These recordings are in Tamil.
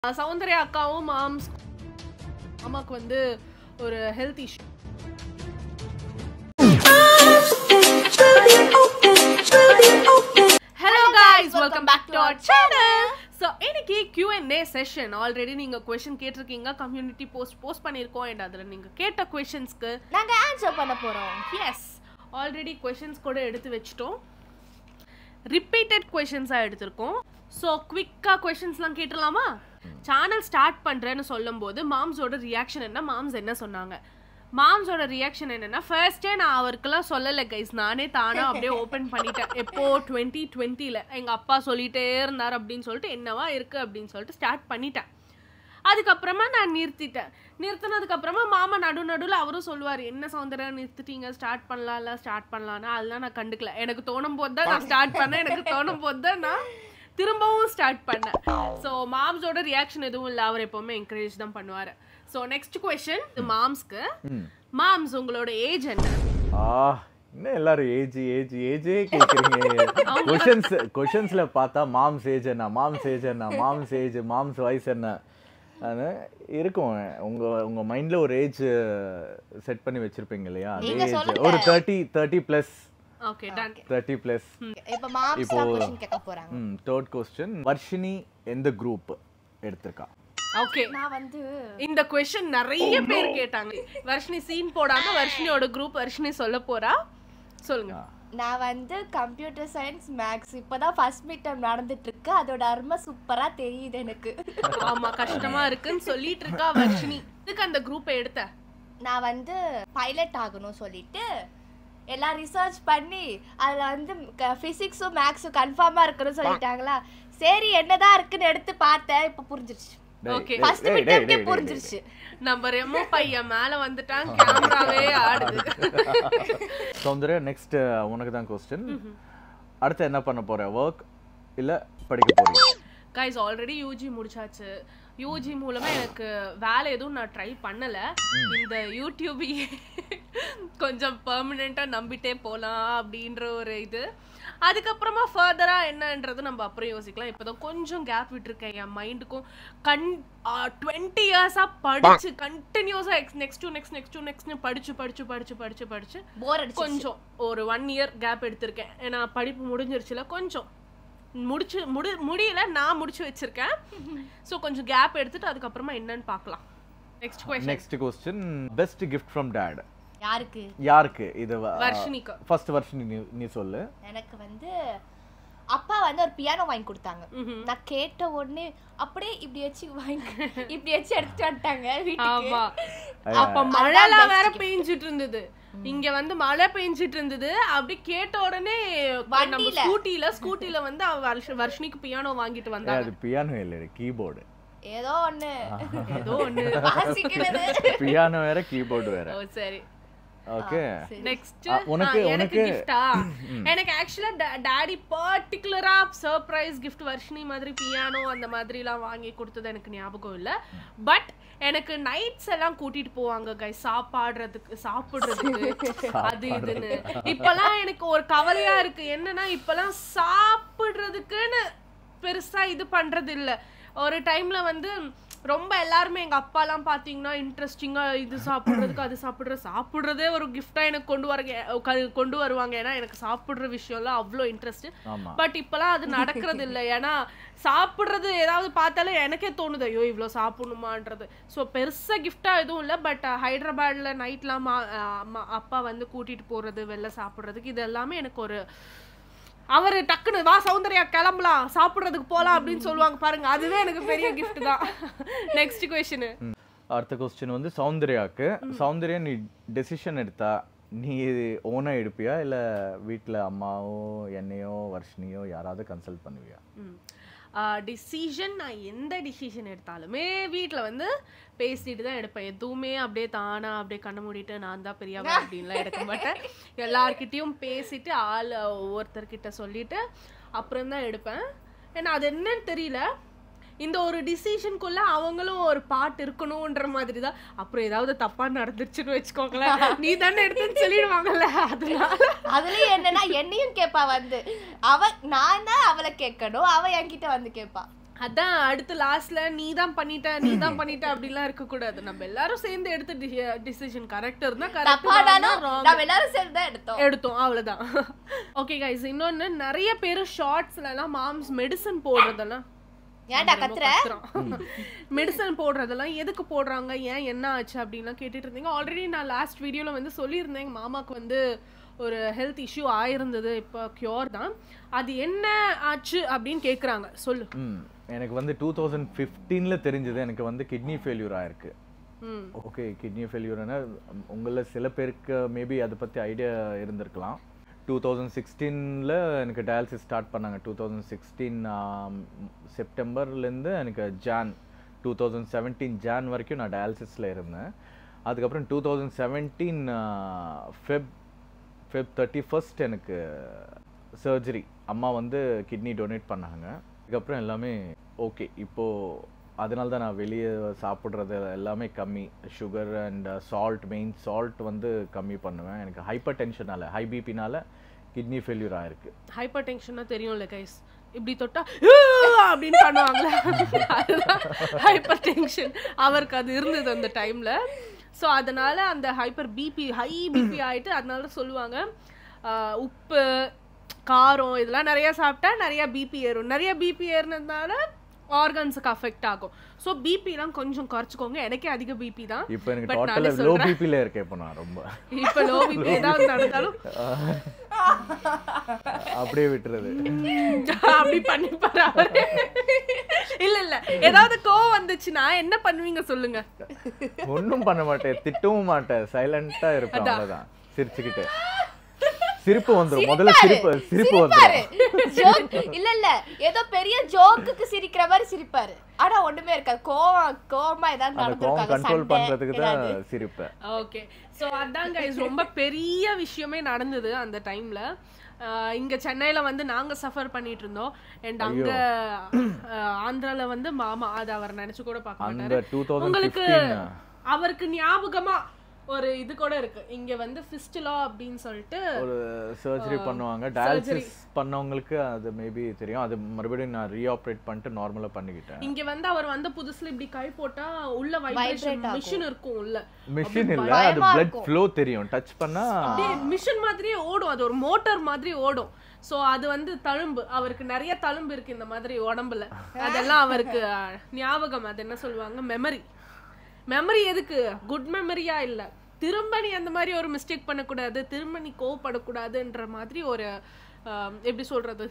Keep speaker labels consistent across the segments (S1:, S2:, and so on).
S1: சௌந்தர்யா அக்காவும் மாம்ஸ் அம்மாக்கு வந்து ஒரு health issue hello guys welcome back to our channel so இன்னைக்கு Q&A செஷன் ஆல்ரெடி நீங்க கொஷின் கேட்டிருக்கீங்க கம்யூனிட்டி போஸ்ட் போஸ்ட் பண்ணியிருக்கோம் அண்ட் அதில் நீங்க கேட்ட கொஷின்ஸ்க்கு
S2: நாங்க ஆன்சர் பண்ண போறோம்
S1: எஸ் ஆல்ரெடி கொஷின்ஸ் கூட எடுத்து வச்சிட்டோம் ரிப்பீட்டட் கொஷின்ஸாக எடுத்திருக்கோம் ஸோ குவிக்காக கொஷின்ஸ்லாம் கேட்டுடலாமா சேனல் ஸ்டார்ட் பண்ணுறேன்னு சொல்லும்போது மாம்ஸோட ரியாக்ஷன் என்ன மாம்ஸ் என்ன சொன்னாங்க மாம்ஸோட ரியாக்ஷன் என்னன்னா ஃபர்ஸ்டே நான் அவருக்கெல்லாம் சொல்லலை கைஸ் நானே தானா அப்படியே ஓப்பன் பண்ணிட்டேன் எப்போ டுவெண்ட்டி டுவெண்ட்டியில் எங்கள் அப்பா சொல்லிட்டே இருந்தார் அப்படின்னு சொல்லிட்டு என்னவா இருக்கு அப்படின்னு சொல்லிட்டு ஸ்டார்ட் பண்ணிட்டேன் அதுக்கப்புறமா நான் நிறுத்திட்டேன் நிறுத்தினதுக்கு அப்புறமா மாமா நடு நடுவில் அவரும் சொல்லுவார் என்ன சௌந்தர்யா நிறுத்திட்டீங்க ஸ்டார்ட் பண்ணலாம்ல ஸ்டார்ட் பண்ணலாம்னா அதெல்லாம் நான் கண்டுக்கல எனக்கு தோணும் போது தான் நான் ஸ்டார்ட் பண்ணேன் எனக்கு தோணும் போது தான் நான் திரும்பவும் ஸ்டார்ட் பண்ணேன் ஸோ மாம்ஸோட ரியாக்ஷன் எதுவும் இல்லை அவர் எப்பவுமே என்கரேஜ் தான் பண்ணுவார் ஸோ நெக்ஸ்ட் கொஷின் மாம்ஸ்க்கு மாம்ஸ் உங்களோட ஏஜ் என்ன
S3: ஆ என்ன எல்லாரும் ஏஜ் ஏஜ் ஏஜே கேக்குறீங்க கொஷின்ஸ் கொஷின்ஸ்ல பார்த்தா மாம்ஸ் ஏஜ் என்ன மாம்ஸ் ஏஜ் என்ன மாம்ஸ் ஏஜ் மாம்ஸ் வயசு என்ன அது இருக்கும் உங்க உங்க மைண்ட்ல ஒரு ஏஜ் செட் பண்ணி வச்சிருப்பீங்க இல்லையா அதே
S2: நீங்க
S3: ஏஜ்
S2: சொல்லுங்க.
S3: ஒரு thirty thirty plus
S1: okay done
S3: thirty plus
S2: இப்ப மாம்ஸ்
S3: இப்போ-
S2: தான் क्वेश्चन கேட்க போறாங்க
S3: ம் தேர்ட் கொஸ்டின் வர்ஷினி எந்த குரூப் எடுத்திருக்கா
S1: ஓகே
S2: நான் வந்து
S1: இந்த கொஷின் நிறைய பேர் கேட்டாங்க வர்ஷினி சீன் போடாம வர்ஷினியோட குரூப் வர்ஷினி சொல்ல போறா சொல்லுங்க
S2: நான் வந்து கம்ப்யூட்டர் சயின்ஸ் மேக்ஸ் இப்பதான் ஃபர்ஸ்ட் மிட் டர்ம் நடந்துட்டு இருக்கு அதோட அருமை சூப்பரா தெரியுது எனக்கு
S1: ஆமா கஷ்டமா இருக்குன்னு சொல்லிட்டு இருக்கா வர்ஷினி இதுக்கு அந்த குரூப் எடுத்த
S2: நான் வந்து பைலட் ஆகணும் சொல்லிட்டு எல்லாம் ரிசர்ச் பண்ணி அதுல வந்து பிசிக்ஸும் மேக்ஸும் கன்ஃபார்மா இருக்குன்னு சொல்லிட்டாங்களா சரி என்னதான் இருக்குன்னு எடுத்து பார்த்தேன் இப்ப புரிஞ்சிருச்சு
S3: டேய்,
S1: Okay.
S3: டேய்,
S2: ஃபர்ஸ்ட்
S3: டேய்,
S2: மிட்
S3: டேய்,
S2: டர்ம்க்கே
S3: டேய், டேய்,
S2: புரிஞ்சிருச்சு
S1: நம்ம ரெமோ பையன் மேல வந்துட்டான் கேமராவே ஆடுது
S3: சௌந்தர்யா நெக்ஸ்ட் உனக்கு தான் கொஸ்டின் அடுத்து என்ன பண்ண போற ஒர்க் இல்ல படிக்க போறீங்க
S1: கைஸ் ஆல்ரெடி யூஜி முடிச்சாச்சு யூஜி மூலமா எனக்கு வேலை எதுவும் நான் ட்ரை பண்ணல இந்த யூடியூப் கொஞ்சம் பெர்மனெண்டா நம்பிட்டே போலாம் அப்படின்ற ஒரு இது அதுக்கப்புறமா ஃபர்தரா என்னன்றது நம்ம அப்புறம் யோசிக்கலாம் இப்போதான் கொஞ்சம் கேப் விட்டுருக்கேன் என் மைண்டுக்கும் கண் டுவெண்ட்டி இயர்ஸா படிச்சு கண்டினியூஸா நெக்ஸ்ட் நெக்ஸ்ட் நெக்ஸ்ட் நெக்ஸ்ட் படிச்சு படிச்சு படிச்சு படிச்சு படிச்சு
S2: போர் அடிச்சு
S1: கொஞ்சம் ஒரு ஒன் இயர் கேப் எடுத்திருக்கேன் ஏன்னா படிப்பு முடிஞ்சிருச்சுல கொஞ்சம் முடிச்சு முடி முடியல நான் முடிச்சு வச்சிருக்கேன் ஸோ கொஞ்சம் கேப் எடுத்துட்டு அதுக்கப்புறமா என்னன்னு பார்க்கலாம் next question
S3: next question best gift from dad
S2: யாருக்கு
S3: யாருக்கு இது
S1: வர்ஷினிக்கு
S3: ஃபர்ஸ்ட் வருஷம் நீ நீ சொல்லு
S2: எனக்கு வந்து அப்பா வந்து ஒரு பியானோ வாங்கி கொடுத்தாங்க
S1: ம்ஹும்.
S2: நான் கேட்ட உடனே அப்படியே இப்படி வச்சு வாங்கி இப்படி வச்சு எடுத்துட்டு வந்துட்டாங்க வீட்டுக்கு
S1: ஆமா
S3: ஐயா.
S1: அப்ப மழைலாம் வேற பெஞ்சிட்டு இருந்தது இங்க வந்து மழை பெஞ்சிட்டு இருந்தது அப்படி கேட்ட உடனே நம்ம
S2: வண்டியில.
S1: ஸ்கூட்டில ஸ்கூட்டில வந்து அவ வருஷ- வர்ஷினிக்கு பியானோ வாங்கிட்டு
S3: ஏய்,
S1: வந்தாங்க
S3: அது பியானோ இல்லை கீபோர்டு
S2: ஏதோ ஒண்ணு
S1: ஏதோ ஒண்ணு
S2: வாசிக்கிறது
S3: பியானோ வேற கீபோர்டு வேற
S1: ஓ சரி
S3: ஓகே
S1: நெக்ஸ்ட்
S3: ஆ, உனக்கு-
S1: எனக்கு
S3: உனக்கு-
S1: கிஃப்டா எனக்கு ஆக்சுவலா டாடி பர்டிகுலரா சர்ப்ரைஸ் கிஃப்ட் வர்ஷினி மாதிரி பியானோ அந்த மாதிரிலாம் வாங்கி கொடுத்தது எனக்கு ஞாபகம் இல்ல பட் எனக்கு நைட்ஸ் எல்லாம் கூட்டிட்டு போவாங்க கை சாப்பாடுறதுக்கு சாப்பிடுறதுக்கு அது இதுன்னு இப்பெல்லாம் எனக்கு ஒரு கவலையா இருக்கு என்னன்னா இப்பெல்லாம் சாப்பிடுறதுக்குன்னு பெருசா இது பண்றது இல்ல ஒரு டைம்ல வந்து ரொம்ப எல்லாருமே எங்க அப்பாலாம் பாத்தீங்கன்னா இன்ட்ரெஸ்டிங்கா இது சாப்பிடுறதுக்கு அது சாப்பிடுற சாப்பிடுறதே ஒரு கிஃப்டா எனக்கு கொண்டு வர கொண்டு வருவாங்க ஏன்னா எனக்கு சாப்பிடுற விஷயம்லாம் அவ்வளோ இன்ட்ரெஸ்ட்
S3: ஆமா
S1: பட் இப்பெல்லாம் அது நடக்கிறது இல்லை ஏன்னா சாப்பிடுறது ஏதாவது பார்த்தாலே எனக்கே தோணுது ஐயோ இவ்வளோ சாப்பிடணுமான்றது ஸோ பெருசா கிஃப்டா எதுவும் இல்லை பட் ஹைதராபாத்ல நைட்லாம் மா அம்மா அப்பா வந்து கூட்டிட்டு போறது வெளில சாப்பிடுறதுக்கு இது எல்லாமே எனக்கு ஒரு அவர் டக்குன்னு வா சௌந்தர்யா கிளம்பலாம் சாப்பிடுறதுக்கு போலாம் அப்படின்னு சொல்லுவாங்க பாருங்க அதுவே எனக்கு பெரிய gift தான் நெக்ஸ்ட் கொஸ்டின்
S3: ம். அடுத்த கொஸ்டின் வந்து சௌந்தர்யாக்கு சௌந்தர்யா நீ டெசிஷன் எடுத்தா நீ ஓனா எடுப்பியா இல்ல வீட்ல அம்மாவோ என்னையோ வர்ஷினியோ யாராவது கன்சல்ட் பண்ணுவியா
S1: டிசிஷன் நான் எந்த டிசிஷன் எடுத்தாலுமே வீட்டில் வந்து பேசிட்டு தான் எடுப்பேன் எதுவுமே அப்படியே தானா அப்படியே கண்ண மூடிட்டு நான் தான் பெரியவா அப்படின்லாம் எடுக்க மாட்டேன் எல்லார்கிட்டயும் பேசிட்டு ஆள் ஒவ்வொருத்தர்கிட்ட சொல்லிட்டு அப்புறம் தான் எடுப்பேன் ஏன்னா அது என்னன்னு தெரியல இந்த ஒரு டிசிஷனுக்குள்ள அவங்களும் ஒரு பாட்டு இருக்கணும்ன்ற மாதிரி தான் அப்புறம் ஏதாவது தப்பா நடந்துருச்சுன்னு வச்சுக்கோங்களேன் நீ தானே எடுத்துன்னு சொல்லிடுவாங்கல்ல அதனால
S2: அதுலயும் என்னன்னா என்னையும் கேப்பா வந்து அவ நான் தான் அவளை கேட்கணும் அவ என்கிட்ட வந்து கேப்பா
S1: அதான் அடுத்து லாஸ்ட்ல நீ தான் பண்ணிட்ட நீ தான் பண்ணிட்ட அப்படிலாம் இருக்க கூடாது நம்ம எல்லாரும் சேர்ந்து எடுத்த டிசிஷன் கரெக்ட் இருந்தா
S2: தப்பாடாலும்
S1: கரெக்ட்
S2: நம்ம எல்லாரும் சேர்ந்து தான் எடுத்தோம்
S1: எடுத்தோம் அவ்வளவுதான் ஓகே கைஸ் இன்னொன்னு நிறைய பேர் ஷார்ட்ஸ்ல எல்லாம் மாம்ஸ் மெடிசன் போடுறதெல்லாம்
S2: ஏன்டா கத்துற
S1: மெடிசன் போடுறதெல்லாம் எதுக்கு போடுறாங்க ஏன் என்ன ஆச்சு அப்படின்லாம் கேட்டுட்டு இருந்தீங்க ஆல்ரெடி நான் லாஸ்ட் வீடியோல வந்து சொல்லியிருந்தேன் எங்க மாமாக்கு வந்து ஒரு ஹெல்த் இஷ்யூ ஆயிருந்தது இப்போ கியூர் தான் அது என்ன ஆச்சு அப்படின்னு கேக்குறாங்க சொல்லு
S3: ம் எனக்கு வந்து டூ தௌசண்ட் ஃபிஃப்டீனில் தெரிஞ்சது எனக்கு வந்து கிட்னி ஃபெயில்யூர் ஆயிருக்கு
S1: ம்
S3: ஓகே கிட்னி ஃபெயில்யூர்னா உங்களில் சில பேருக்கு மேபி அதை பற்றி ஐடியா இருந்திருக்கலாம் டூ தௌசண்ட் சிக்ஸ்டீனில் எனக்கு டயாலிசிஸ் ஸ்டார்ட் பண்ணாங்க டூ தௌசண்ட் சிக்ஸ்டீன் செப்டம்பர்லேருந்து எனக்கு Jan two thousand seventeen Jan வரைக்கும் நான் டயாலிசிஸில் இருந்தேன் அதுக்கப்புறம் two thousand seventeen Feb Feb thirty first எனக்கு சர்ஜரி அம்மா வந்து கிட்னி டொனேட் பண்ணாங்க அதுக்கப்புறம் எல்லாமே ஓகே இப்போது அதனால தான் நான் வெளியே சாப்பிட்றது எல்லாமே கம்மி sugar and salt main salt வந்து கம்மி பண்ணுவேன் எனக்கு ஹைப்பர் டென்ஷனால ஹை பிபினால கிட்னி ஃபெயில்யூர் ஆயிருக்கு
S1: ஹைப்பர் டென்ஷனா தெரியும்ல கைஸ் இப்படி தொட்டா அப்படின்னு பண்ணுவாங்களே அதுதான் ஹைப்பர் டென்ஷன் அவருக்கு அது இருந்தது அந்த டைம்ல ஸோ அதனால அந்த ஹைப்பர் பிபி ஹை பிபி ஆயிட்டு அதனால சொல்லுவாங்க ஆஹ், உப்பு காரம் இதெல்லாம் நிறைய சாப்பிட்டா நிறைய பிபி ஏறும் நிறைய பிபி ஏறினதுனால ஆர்கன்ஸுக்கு அஃபெக்ட் ஆகும் ஸோ பிபிலாம் கொஞ்சம் குறைச்சிக்கோங்க எனக்கே அதிக பிபி தான்
S3: இப்போ எனக்கு
S1: But நானே
S3: டோட்டலாக லோ
S1: சொல்றேன்.
S3: பிபியில் இருக்கேன் இப்போ நான் ரொம்ப
S1: இப்போ லோ பிபி ஏதாவது நடந்தாலும்
S3: அப்படியே விட்டுறது
S1: அப்படி பண்ணிப்பாரு அவரு இல்ல இல்ல ஏதாவது கோவம் வந்துச்சுன்னா என்ன பண்ணுவீங்க சொல்லுங்க
S3: ஒன்றும் பண்ண மாட்டேன் திட்டவும் மாட்டேன் சைலண்டா இருப்பேன் அவ்வளவுதான் சிரிச்சுக்கிட்டு சிரிப்பு வந்துரும் முதல்ல சிரிப்பு சிரிப்பு வந்துரும்
S2: ஜோக் இல்ல இல்ல ஏதோ பெரிய ஜோக்குக்கு சிரிக்கிற மாதிரி சிரிப்பாரு ஆனா ஒண்ணுமே இருக்காது கோவம் கோவமா ஏதாவது
S3: அந்த கோவம்
S2: நடந்திருக்காங்க
S3: கண்ட்ரோல்
S2: சண்டை
S3: பண்றதுக்கு தான்
S2: ஏதாவது.
S3: சிரிப்பேன்
S1: ஓகே சோ அதான் கைஸ் ரொம்ப பெரிய விஷயமே நடந்தது அந்த டைம்ல இங்க சென்னையில வந்து நாங்க சஃபர் பண்ணிட்டு இருந்தோம் அண்ட் அங்க ஆஹ், ஆந்திரால வந்து மாமா அது அவர் நினைச்சு கூட பார்க்க
S3: அந்த
S1: மாட்டாரு
S3: டூ தௌசண்ட்
S1: உங்களுக்கு
S3: ஃபிஃப்டீன்
S1: அவருக்கு ஞாபகமா ஒரு இது கூட இருக்கு இங்க வந்து ஃபிஸ்டுலா அப்படின்னு சொல்லிட்டு
S3: ஒரு சர்ஜரி பண்ணுவாங்க டயாலிசிஸ் பண்ணவங்களுக்கு அது மேபி தெரியும் அது மறுபடியும் நான் ரீஆப்ரேட் பண்ணிட்டு நார்மலா பண்ணிக்கிட்டேன்
S1: இங்க வந்து அவர் வந்த புதுசுல இப்படி கை போட்டா உள்ள வைப்ரேஷன் மிஷின் இருக்கும் உள்ள
S3: மிஷின் இல்ல அது பிளட் ஃப்ளோ தெரியும் டச் பண்ணா
S1: அப்படியே மிஷின் மாதிரியே ஓடும் அது ஒரு மோட்டார் மாதிரி ஓடும் சோ அது வந்து தழும்பு அவருக்கு நிறைய தழும்பு இருக்கு இந்த மாதிரி உடம்புல அதெல்லாம் அவருக்கு அஹ், ஞாபகம் அது என்ன சொல்லுவாங்க மெமரி மெமரி எதுக்கு குட் மெமரியா இல்ல திரும்ப நீ அந்த மாதிரி ஒரு மிஸ்டேக் பண்ணக்கூடாது திரும்ப நீ கோவப்படக்கூடாதுன்ற மாதிரி ஒரு அஹ், எப்படி சொல்றது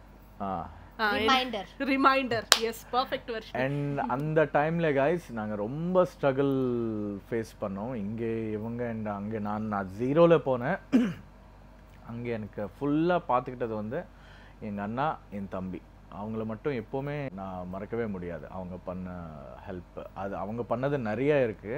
S2: Reminder.
S1: Reminder yes perfect version
S3: and அந்த டைம்ல கைஸ் நாங்க ரொம்ப ஸ்ட்ரகிள் ஃபேஸ் பண்ணோம் இங்கே இவங்க அண்ட் அங்கே நான் நான் ஜீரோல போனேன் அங்கே எனக்கு ஃபுல்லா பார்த்துக்கிட்டது வந்து எங்க அண்ணா என் தம்பி அவங்கள மட்டும் எப்போவுமே நான் மறக்கவே முடியாது அவங்க பண்ண ஹெல்ப் அது அவங்க பண்ணது நிறைய இருக்கு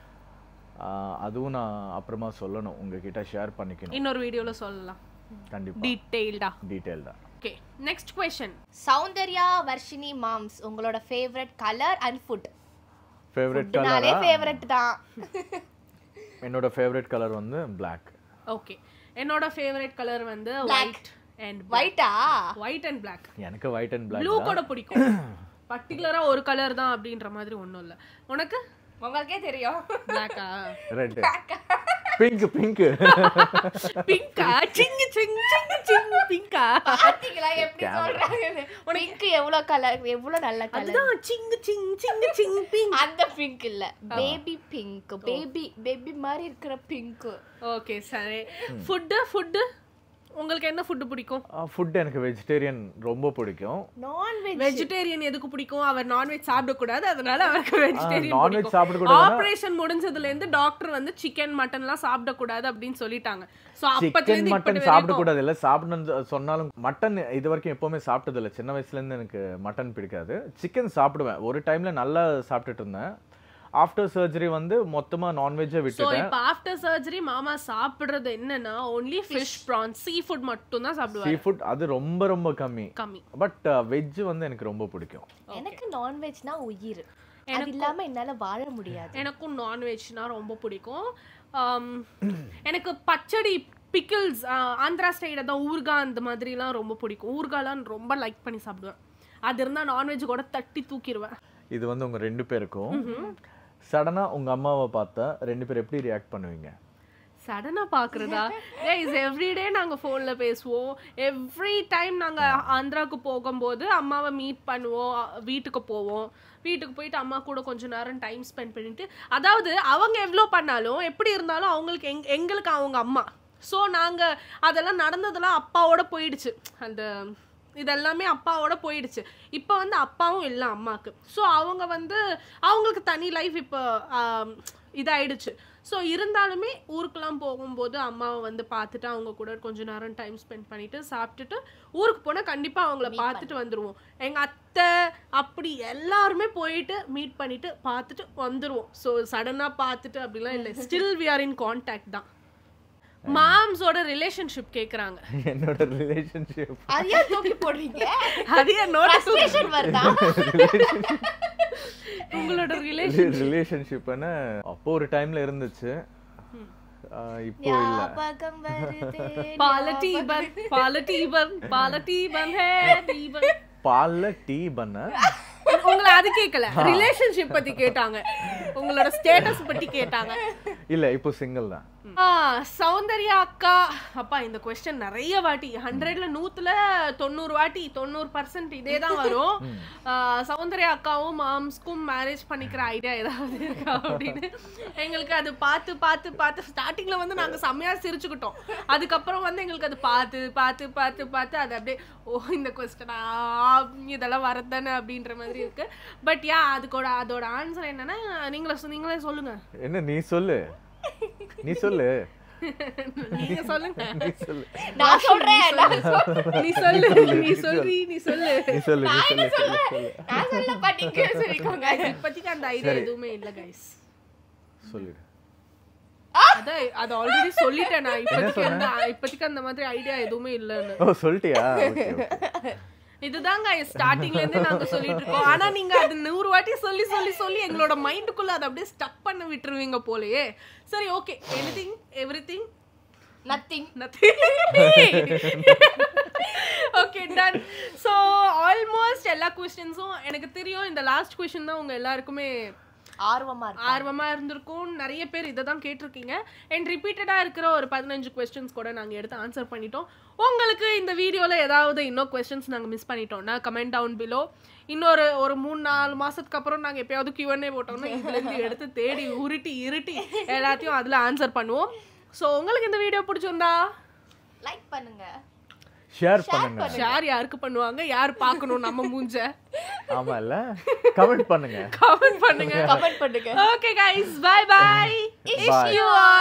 S3: ஆஹ் அதுவும் நான் அப்புறமா சொல்லணும் உங்ககிட்ட ஷேர் பண்ணிக்கணும்
S1: இன்னொரு வீடியோல சொல்லலாம்
S3: கண்டிப்பா
S1: டீடைல்டா
S3: டீட்டெயில் தான்
S1: okay next question
S2: Soundarya Varshini moms உங்களோட favourite colour and food
S3: favourite
S2: ஃபுட்னாலே
S3: கலரா
S2: ஃபேவரட் தான்
S3: என்னோட ஃபேவரட் கலர் வந்து Black
S1: ஓகே என்னோட ஃபேவரட் கலர் வந்து
S2: Black.
S1: ஒயிட் அண்ட்
S2: ஒயிட்டா
S1: ஒயிட் அண்ட் பிளாக்
S3: எனக்கு ஒயிட் அண்ட்
S1: ப்ளூ
S3: Black
S1: கூட பிடிக்கும் பர்டிகுலரா ஒரு கலர் தான் அப்படின்ற மாதிரி ஒண்ணும் இல்ல உனக்கு
S2: உங்களுக்கே தெரியும்
S1: பிளாக்கா
S3: ரெட் பிங்க் பிங்க்
S1: பிங்கா சிங்கு சிங் சிங்கு சிங் பிங்கா
S2: பாத்தீங்களா எப்படி சொல்றாங்க பிங்க் எவ்வளவு கலர் எவ்வளவு நல்ல கலர்
S1: அதுதான் சிங்கு சிங் சிங்கு சிங் பிங்க்
S2: அந்த பிங்க் இல்ல பேபி பிங்க் பேபி பேபி மாதிரி இருக்கிற பிங்க்
S1: ஓகே சரி ஃபுட்டு ஃபுட்டு உங்களுக்கு என்ன ஃபுட்டு பிடிக்கும்
S3: ஃபுட் எனக்கு வெஜிடேரியன் ரொம்ப பிடிக்கும்
S2: நான்வெஜ்
S1: வெஜிடேரியன் எதுக்கு பிடிக்கும் அவர் நான்வெஜ் சாப்பிடக்கூடாது அதனால அவருக்கு வெஜிடேரியன்
S3: non-veg சாப்பிடக்கூடாதுன்னா-
S1: ஆபரேஷன் முடிஞ்சதுல இருந்து டாக்டர் வந்து சிக்கன் மட்டன்லாம் சாப்பிடக்கூடாது அப்படின்னு சொல்லிட்டாங்க சோ அப்பத்துல
S3: சிக்கன்
S1: இருந்து
S3: மட்டன்
S1: இப்படி
S3: சாப்பிடக்கூடாது இல்லை சாப்பிடணும் சொன்னாலும் மட்டன் இது வரைக்கும் எப்பவுமே சாப்பிட்டது இல்லை சின்ன வயசுல இருந்து எனக்கு மட்டன் பிடிக்காது சிக்கன் சாப்பிடுவேன் ஒரு டைம்ல நல்லா சாப்பிட்டுட்டு இருந்தேன் ஆஃப்டர் சர்ஜரி வந்து மொத்தமா நான்வெஜ்ஜை
S1: சோ
S3: விட்டுட்டேன்
S1: இப்ப ஆஃப்டர் சர்ஜரி மாமா சாப்பிடுறது என்னன்னா only fish prawn seafood மட்டும் தான்
S3: சீ
S1: சாப்பிடுவாரு
S3: ஃபுட் அது ரொம்ப ரொம்ப கம்மி
S1: கம்மி
S3: பட் வெஜ் வந்து எனக்கு ரொம்ப பிடிக்கும்
S2: எனக்கு நான்வெஜ்னா உயிர் அது இல்லாம என்னால வாழ முடியாது
S1: எனக்கும் நான்வெஜ்னா ரொம்ப பிடிக்கும் ஆம், எனக்கு பச்சடி பிக்கிள்ஸ் ஆந்திரா ஸ்டைல தான் ஊர்கா அந்த மாதிரிலாம் ரொம்ப பிடிக்கும் ஊர்காலாம் ரொம்ப லைக் பண்ணி சாப்பிடுவேன் அது இருந்தா நான்வெஜ் கூட தட்டி தூக்கிடுவேன்
S3: இது வந்து உங்க ரெண்டு பேருக்கும் சடனா உங்க அம்மாவை பார்த்தா ரெண்டு பேரும் எப்படி ரியாக்ட் பண்ணுவீங்க
S1: சடனா பாக்குறதா இஸ் எவ்ரிடே நாங்க ஃபோன்ல பேசுவோம் எவ்ரி டைம் நாங்க ஆந்திராவுக்கு போகும்போது அம்மாவை மீட் பண்ணுவோம் வீட்டுக்கு போவோம் வீட்டுக்கு போயிட்டு அம்மா கூட கொஞ்ச நேரம் டைம் ஸ்பெண்ட் பண்ணிட்டு அதாவது அவங்க எவ்வளோ பண்ணாலும் எப்படி இருந்தாலும் அவங்களுக்கு எங் எங்களுக்கு அவங்க அம்மா ஸோ நாங்க அதெல்லாம் நடந்ததெல்லாம் அப்பாவோட போயிடுச்சு அந்த இதெல்லாமே அப்பாவோட போயிடுச்சு இப்போ வந்து அப்பாவும் இல்லை அம்மாவுக்கு ஸோ அவங்க வந்து அவங்களுக்கு தனி லைஃப் இப்போ ஆம், இதாயிடுச்சு ஸோ இருந்தாலுமே ஊருக்கெல்லாம் போகும்போது அம்மாவை வந்து பார்த்துட்டு அவங்க கூட கொஞ்ச நேரம் டைம் ஸ்பெண்ட் பண்ணிட்டு சாப்பிட்டுட்டு ஊருக்கு போனால் கண்டிப்பாக அவங்கள பார்த்துட்டு வந்துடுவோம் எங்கள் அத்தை அப்படி எல்லாருமே போயிட்டு மீட் பண்ணிட்டு பார்த்துட்டு வந்துடுவோம் ஸோ சடனாக பார்த்துட்டு அப்படிலாம் இல்லை still we are in contact தான் மாம்ஸோட ரிலேஷன்ஷிப் கேக்குறாங்க
S3: என்னோட ரிலேஷன்ஷிப்
S2: அது ஏன் தூக்கி போடுறீங்க
S1: அது என்னோட
S2: Frustration வருதா
S1: உங்களோட ரிலேஷன்
S3: ரிலேஷன்ஷிப்னு அப்போ ஒரு டைம்ல இருந்துச்சு ஆஹ் இப்போ இல்ல
S2: ஞாபகம் வருதே
S1: பால டீபன் பால டீபன் பால டீபன் ஹே டீபன்
S3: பால்ல டீ பண்ண
S1: உங்களை அது கேட்கல ரிலேஷன்ஷிப் பத்தி கேட்டாங்க உங்களோட ஸ்டேட்டஸ் பத்தி கேட்டாங்க
S3: இல்ல இப்போ சிங்கிள் தான்
S1: ஆ, சௌந்தர்யா அக்கா அப்பா இந்த கொஸ்டின் நிறைய வாட்டி ஹண்ட்ரட்ல நூத்துல தொண்ணூறு வாட்டி தொண்ணூறு பர்சன்ட் இதே தான் வரும் ஆ, சௌந்தர்யா அக்காவும் மாம்ஸ்க்கும் மேரேஜ் பண்ணிக்கிற ஐடியா ஏதாவது இருக்கா அப்படின்னு எங்களுக்கு அது பார்த்து பார்த்து பார்த்து ஸ்டார்டிங்ல வந்து நாங்க செம்மையா சிரிச்சுக்கிட்டோம் அதுக்கப்புறம் வந்து எங்களுக்கு அது பார்த்து பார்த்து பார்த்து பார்த்து அது அப்படியே ஓ இந்த கொஸ்டனா இதெல்லாம் வரதானே அப்படின்ற மாதிரி இருக்கு பட் யா அதுக்கோட அதோட ஆன்சர் என்னன்னா நீங்களே சொ- நீங்களே சொல்லுங்க
S3: என்ன நீ சொல்லு நீ சொல்லு
S1: நீங்க சொல்லுங்க
S3: நீ சொல்லு
S2: நான் சொல்றேன் நான் சொல்றேன்.
S1: நீ சொல்லு நீ சொல்றி நீ சொல்லு
S3: நீ சொல்லு நீ சொல்லு சொல்லு சொல்லு
S2: நான் சொல்லப்பா நீங்க சொல்லிக்கோங்க
S1: இப்போதைக்கு அந்த ஐடியா எதுவுமே இல்ல கைஸ்
S3: சொல்லிடு
S1: அதான் அது ஆல்ரெடி சொல்லிட்டேன் நான் இப்போதைக்கு அந்த இப்போதைக்கு அந்த மாதிரி ஐடியா எதுவுமே இல்லைன்னு
S3: ஓ சொல்லிட்டியா ஓகே ஓகே
S1: இதுதாங்க ஸ்டார்டிங்ல இருந்தே நாங்க சொல்லிட்டு இருக்கோம் ஆனா நீங்க அது நூறு வாட்டி சொல்லி சொல்லி சொல்லி எங்களோட மைண்டுக்குள்ள அதை அப்படியே ஸ்டக் பண்ண விட்டுருவீங்க போலயே சரி okay anything everything
S2: nothing
S1: okay done so almost எல்லா கொஸ்டின்ஸும் எனக்கு தெரியும் இந்த லாஸ்ட் கொஸ்டின் தான் உங்க எல்லாருக்குமே
S2: ஆர்வமா இருக்கு
S1: ஆர்வமா இருந்திருக்கும் நிறைய பேர் இதை தான் கேட்டிருக்கீங்க அண்ட் ரிப்பீட்டடா இருக்கிற ஒரு பதினஞ்சு கொஸ்டின்ஸ் கூட நாங்க எடுத்து ஆன்சர் பண்ணிட்டோம் உங்களுக்கு இந்த வீடியோல ஏதாவது இன்னும் கொஸ்டின்ஸ் நாங்க மிஸ் பண்ணிட்டோம்னா கமெண்ட் டவுன் பிலோ இன்னொரு ஒரு மூணு நாலு மாசத்துக்கு அப்புறம் நாங்க எப்பயாவது கியூஎன்ஏ போட்டோம்னா இதுல இருந்து எடுத்து தேடி உருட்டி இருட்டி எல்லாத்தையும் அதுல ஆன்சர் பண்ணுவோம் ஸோ உங்களுக்கு இந்த வீடியோ பிடிச்சிருந்தா
S2: லைக் பண்ணுங்க
S3: ஷேர் பண்ணுங்க
S1: ஷேர் யாருக்கு பண்ணுவாங்க யார் பார்க்கணும் நம்ம மூஞ்ச
S3: ஆமா இல்ல கமெண்ட் பண்ணுங்க
S1: கமெண்ட் பண்ணுங்க
S2: கமெண்ட் பண்ணுங்க
S1: okay guys bye bye
S3: Bye.
S1: You